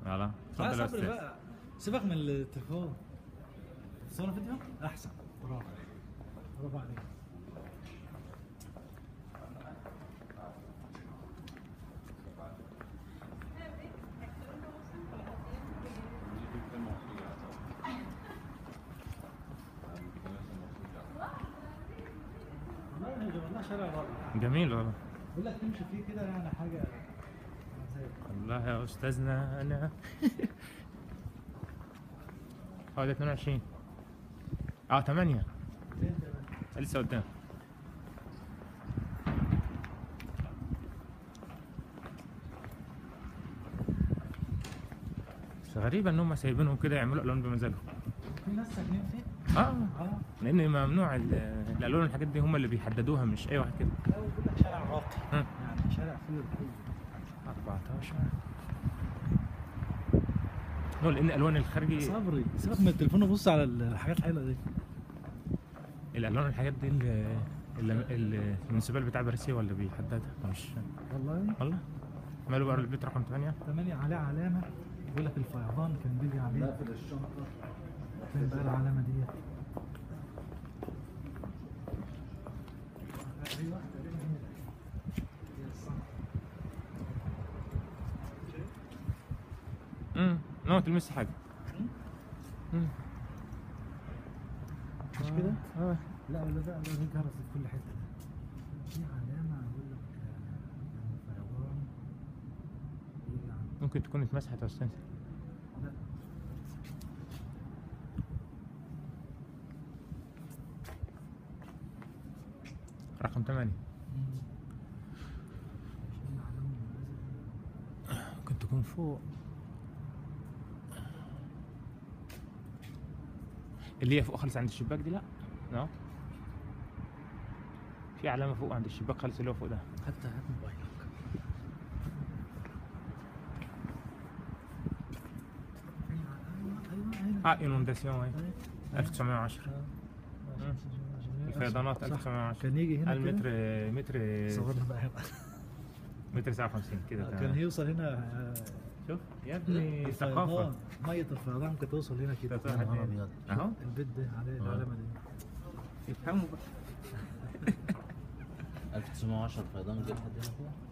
يلا اتفضل يا صبري استاذ بقى سيبك من التليفون صور فيديو احسن برافو برافو عليك والله يا والله شارع رائع جميل والله بقول لك تمشي فيه كده يعني حاجه زي والله يا استاذنا انا اه ده 22 اه 8 لسه قدام بس غريبة ان هم سايبينهم كده يعملوا الوان بمزاجهم في ناس ساكنين فيه اه اه لان ممنوع ال- الالوان والحاجات دي هم اللي بيحددوها مش اي واحد كده لا بقول لك شارع راقي ها. يعني شارع فيه الكل 14 نقول ان الالوان الخارجي صبري سيبك من التليفون وبص على الحاجات الحلوه دي الالوان والحاجات دي ال- ال- ال- المنسوبال بتاع باريسيا ولا بيحددها مش والله والله ماله بقى البيت رقم 8 8 عليه علامه بيقول لك الفيضان كان بيجي عليه نقفل الشنطة فين بقى العلامه دي ايوه تقريبا هي هي الصح. امم نو تلمس حاجه امم مش كده؟ اه لا ولا ده ده جرس في كل حته في علامه اقول لك آه، فيضان بيجي على- ممكن تكون اتمسحت يا استاذ لا رقم 8 في علامه مميزة. ممكن تكون فوق اللي هي فوق خالص عند الشباك دي لا لا في علامه فوق عند الشباك خالص اللي هو فوق ده حتى هات موبايلك اه انونداسيون اهي 1910 الفيضانات 1910 كان يجي هنا المتر كده متر صورنا بقى هنا متر 59 كده كان تمام. يوصل هنا آه، شوف يا ابني ثقافه الفيضان مية الفيضان كانت توصل هنا كده ده يا صح. نهار أبيض. اهو البيت ده عليه آه. العلامة دي يفهموا بقى 1910 فيضان جه لحد هنا كده